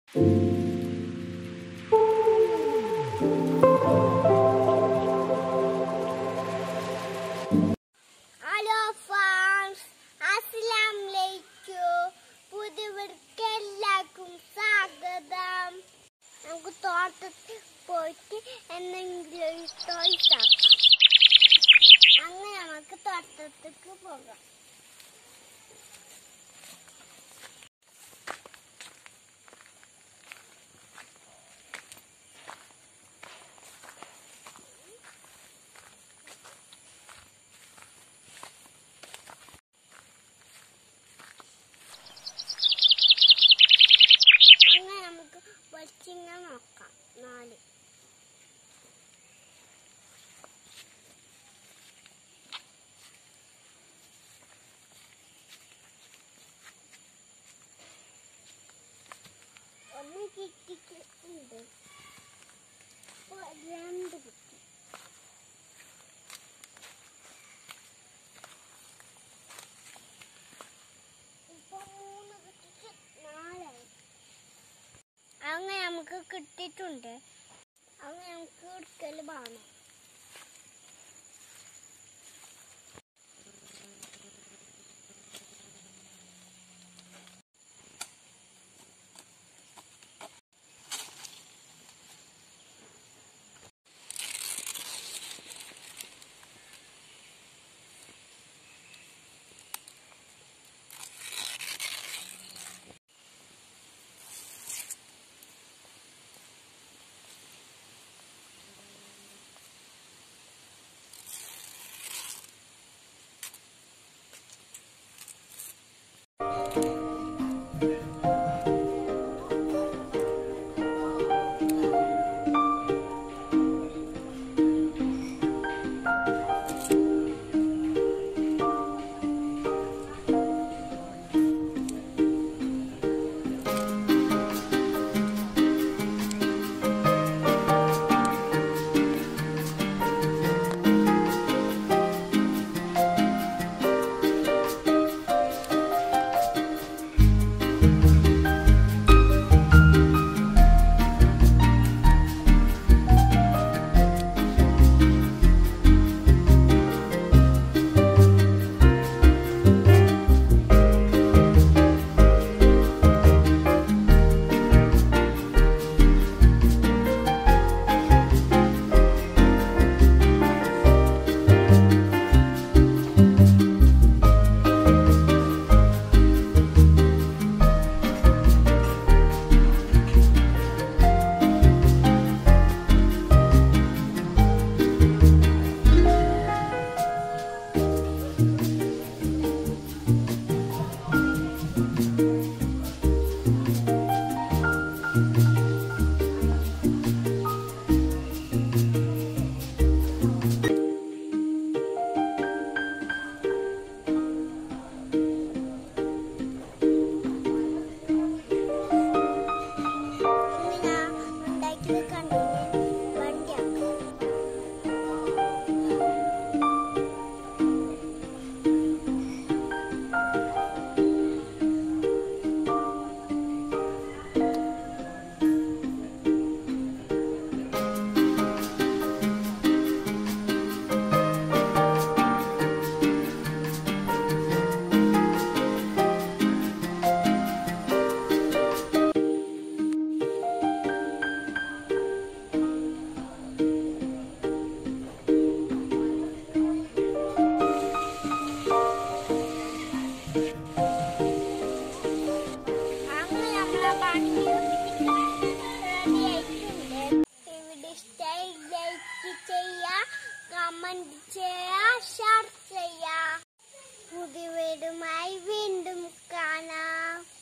hello fans അസ്സലാം വലൈക്കും പുതിയവർക്ക് എല്ലാവർക്കും സ്വാഗതം നമുക്ക് തോട്ടത്തിൽ പോയിട്ട് എന്തെങ്കിലും ഒരു toys ആക്കാം അങ്ങനെ നമുക്ക് തോട്ടത്തേക്ക് പോകാം അങ്ങനെ നമുക്ക് വെളിച്ചിങ്ങ നോക്കാം നാല് ഒന്ന് കിട്ടിയിട്ടുണ്ട് ഇപ്പൊ രണ്ട് കിട്ടി ഇപ്പൊ മൂന്ന് കിട്ടിയിട്ട് നാലായി അങ്ങനെ നമുക്ക് കിട്ടിയിട്ടുണ്ട് അങ്ങനെ നമുക്ക് എടുക്കൽ വേണം ഇങ്ങനെ ഉണ്ടാക്കിയത് കണ്ടിട്ട് വണ്ടിയാക്കാം അങ്ങനെ നമ്മളെ പണി റെഡി ആയിട്ടുണ്ട് ഇവിടെ ഇഷ്ടമായി ലൈക്ക് ചെയ്യുക കമന്റ് ചെയ്യുക ഷെയർ ചെയ്യുക പുതിയ വീടുമായി വീണ്ടും കാണാം